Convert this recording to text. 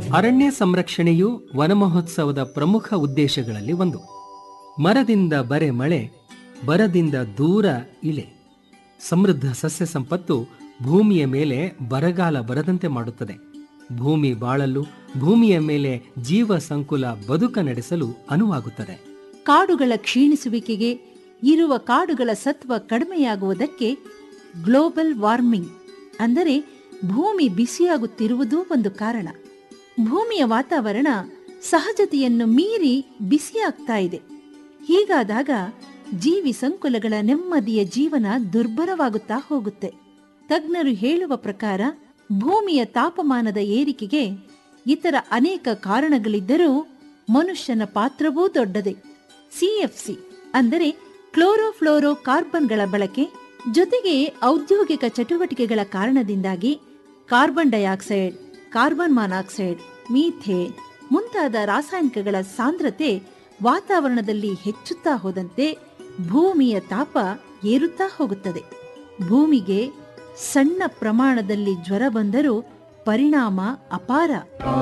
ಅರಣ್ಯ ಸಂರಕ್ಷಣೆಯು ವನಮಹೋತ್ಸವದ ಪ್ರಮುಖ ಉದ್ದೇಶಗಳಲ್ಲಿ ಒಂದು ಮರದಿಂದ ಬರೆ ಮಳೆ ಬರದಿಂದ ದೂರ ಇಳೆ ಸಮೃದ್ಧ ಸಸ್ಯ ಸಂಪತ್ತು ಭೂಮಿಯ ಮೇಲೆ ಬರಗಾಲ ಬರದಂತೆ ಮಾಡುತ್ತದೆ ಭೂಮಿ ಬಾಳಲು ಭೂಮಿಯ ಮೇಲೆ ಜೀವ ಸಂಕುಲ ಬದುಕ ನಡೆಸಲು ಅನುವಾಗುತ್ತದೆ ಕಾಡುಗಳ ಕ್ಷೀಣಿಸುವಿಕೆಗೆ ಇರುವ ಕಾಡುಗಳ ಸತ್ವ ಕಡಿಮೆಯಾಗುವುದಕ್ಕೆ ಗ್ಲೋಬಲ್ ವಾರ್ಮಿಂಗ್ ಅಂದರೆ ಭೂಮಿ ಬಿಸಿಯಾಗುತ್ತಿರುವುದೂ ಒಂದು ಕಾರಣ ಭೂಮಿಯ ವಾತಾವರಣ ಸಹಜತೆಯನ್ನು ಮೀರಿ ಬಿಸಿಯಾಗ್ತಾ ಇದೆ ಹೀಗಾದಾಗ ಜೀವಿ ಸಂಕುಲಗಳ ನೆಮ್ಮದಿಯ ಜೀವನ ದುರ್ಬಲವಾಗುತ್ತಾ ಹೋಗುತ್ತೆ ತಜ್ಞರು ಹೇಳುವ ಪ್ರಕಾರ ಭೂಮಿಯ ತಾಪಮಾನದ ಏರಿಕೆಗೆ ಇತರ ಅನೇಕ ಕಾರಣಗಳಿದ್ದರೂ ಮನುಷ್ಯನ ಪಾತ್ರವೂ ದೊಡ್ಡದೇ ಸಿಎಫ್ಸಿ ಅಂದರೆ ಕ್ಲೋರೋಫ್ಲೋರೋ ಕಾರ್ಬನ್ಗಳ ಬಳಕೆ ಜೊತೆಗೆ ಔದ್ಯೋಗಿಕ ಚಟುವಟಿಕೆಗಳ ಕಾರಣದಿಂದಾಗಿ carbon dioxide carbon monoxide methane ಮುಂತಾದ ರಾಸಾಯನಿಕಗಳ ಸಾಂದ್ರತೆ ವಾತಾವರಣದಲ್ಲಿ ಹೆಚ್ಚುತ್ತಾ ಹೋದಂತೆ ಭೂಮಿಯ ತಾಪ ಏರುತ್ತಾ ಹೋಗುತ್ತದೆ ಭೂಮಿಗೆ ಸಣ್ಣ ಪ್ರಮಾಣದಲ್ಲಿ ಜ್ವರ ಬಂದರೂ ಪರಿಣಾಮ ಅಪಾರ